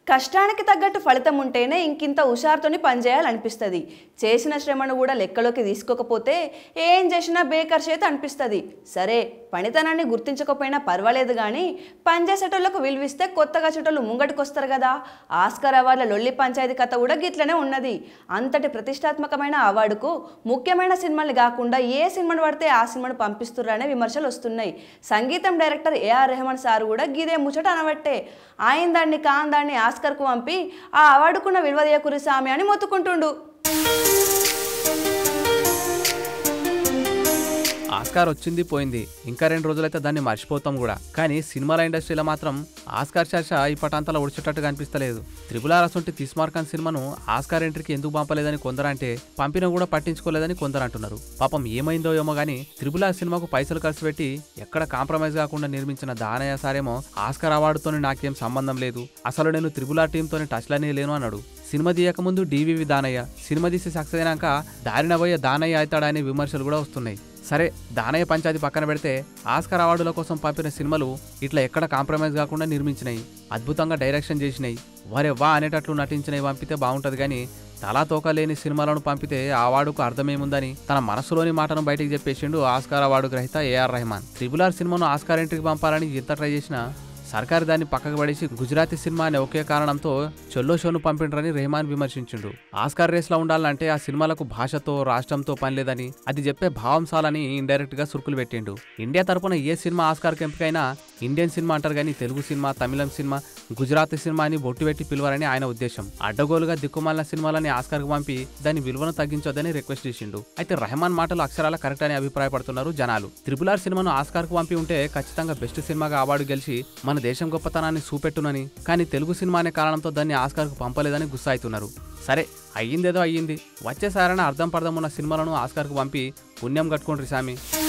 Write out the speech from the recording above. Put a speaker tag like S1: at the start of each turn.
S1: కష్టానికి తగ్గట్టు ఫలితం ఉంటేనే ఇంకింత హుషారుతోని పనిచేయాలనిపిస్తుంది చేసిన శ్రమను కూడా లెక్కలోకి తీసుకోకపోతే ఏం చేసినా బేకర్ చేతి అనిపిస్తుంది సరే పనితనాన్ని గుర్తించకపోయినా పర్వాలేదు కానీ పనిచేసేటోళ్ళకు విలువిస్తే కొత్తగా చెటోళ్ళు ముంగటికొస్తారు కదా ఆస్కార్ అవార్డుల లొల్లి పంచాయతీ కథ కూడా గిట్లనే ఉన్నది అంతటి ప్రతిష్టాత్మకమైన అవార్డుకు ముఖ్యమైన సినిమాలు కాకుండా ఏ సినిమాను పడితే ఆ సినిమాను పంపిస్తుర్రనే విమర్శలు వస్తున్నాయి సంగీతం డైరెక్టర్ ఏఆర్ రెహమాన్ సార్ కూడా గిదే ముచ్చట అనబట్టే ఆయన దాన్ని కాన్ దాన్ని ఆస్కర్కు పంపి ఆ అవార్డుకున్న విలువ తీయకురి సామి అని మొత్తుకుంటుండు
S2: ఆస్కార్ వచ్చింది పోయింది ఇంకా రెండు రోజులైతే దాన్ని మర్చిపోతాం కూడా కానీ సినిమాల ఇండస్ట్రీలో మాత్రం ఆస్కార్ చర్చ ఇప్పటంతలా ఉడిచేటట్టుగా అనిపిస్తలేదు త్రిపుల అసొంటి తిస్మార్కాన్ సినిమాను ఆస్కార్ ఎంట్రీకి ఎందుకు పంపలేదని కొందరంటే పంపినా కూడా పట్టించుకోలేదని కొందరు అంటున్నారు పాపం ఏమైందో ఏమో గానీ త్రిపుల సినిమాకు పైసలు ఖర్చు పెట్టి ఎక్కడ కాంప్రమైజ్ కాకుండా నిర్మించిన దానయ్య సారేమో ఆస్కార్ అవార్డుతోని నాకేం సంబంధం లేదు అసలు నేను త్రిపుల టీంతోని టచ్లనే లేను అన్నాడు సినిమా తీయకముందు డీవీవి దానయ్య సినిమా తీసి సక్సెస్ అయినాక దారిన పోయే దానయ్య అవుతాడనే విమర్శలు కూడా వస్తున్నాయి సరే దానయ్య పంచాయతీ పక్కన పెడితే ఆస్కార్ అవార్డుల కోసం పంపిన సినిమాలు ఇట్లా ఎక్కడ కాంప్రమైజ్ కాకుండా నిర్మించినాయి అద్భుతంగా డైరెక్షన్ చేసినాయి వరే వా అనేటట్లు నటించినవి పంపితే బాగుంటుంది కానీ తలా తోక లేని సినిమాలను పంపితే ఆ అవార్డుకు అర్థమేముందని తన మనసులోని మాటను బయటికి చెప్పేసిండు ఆస్కార్ అవార్డు గ్రహీత ఏఆర్ రెహమాన్ త్రిబుల్ ఆర్ సినిమాను ఆస్కార్ ఎంట్రీకి పంపాలని ఎంత ట్రై చేసినా సర్కారు దాన్ని పక్కకు పడేసి గుజరాతీ సినిమా అనే ఒకే కారణంతో చొల్లో షోను పంపిండ్రని రెహమాన్ విమర్శించిండు ఆస్కార్ రేస్లో ఉండాలంటే ఆ సినిమాలకు భాషతో రాష్ట్రంతో పని లేదని అది చెప్పే భావం సాలని ఇండైరెక్ట్ గా సురుకులు పెట్టిండు ఇండియా తరపున ఏ సినిమా ఆస్కార్ ఎంపికైనా ఇండియన్ సినిమా అంటారు కానీ తెలుగు సినిమా తమిళం సినిమా గుజరాతీ సినిమా అని బొట్టు పెట్టి పిలవాలని ఆయన ఉద్దేశం అడ్డగోలుగా దిక్కుమాలిన సినిమాలని ఆస్కార్కు పంపి దాని విలువను తగ్గించొద్దని రిక్వెస్ట్ చేసిండు అయితే రెహమాన్ మాటలు అక్షరాల కరెక్ట్ అని అభిప్రాయపడుతున్నారు జనాలు త్రిపుల్ ఆర్ సినిమాను ఆస్కార్కు పంపి ఉంటే ఖచ్చితంగా బెస్ట్ సినిమాగా అవార్డు గెలిచి మన దేశం గొప్పతనాన్ని చూపెట్టునని కానీ తెలుగు సినిమా అనే కారణంతో దాన్ని ఆస్కార్కు పంపలేదని గుస్సా అవుతున్నారు సరే అయ్యిందేదో అయ్యింది వచ్చేసారైనా అర్థం పర్థం ఉన్న సినిమాలను ఆస్కార్కు పంపి పుణ్యం కట్టుకోండి సామి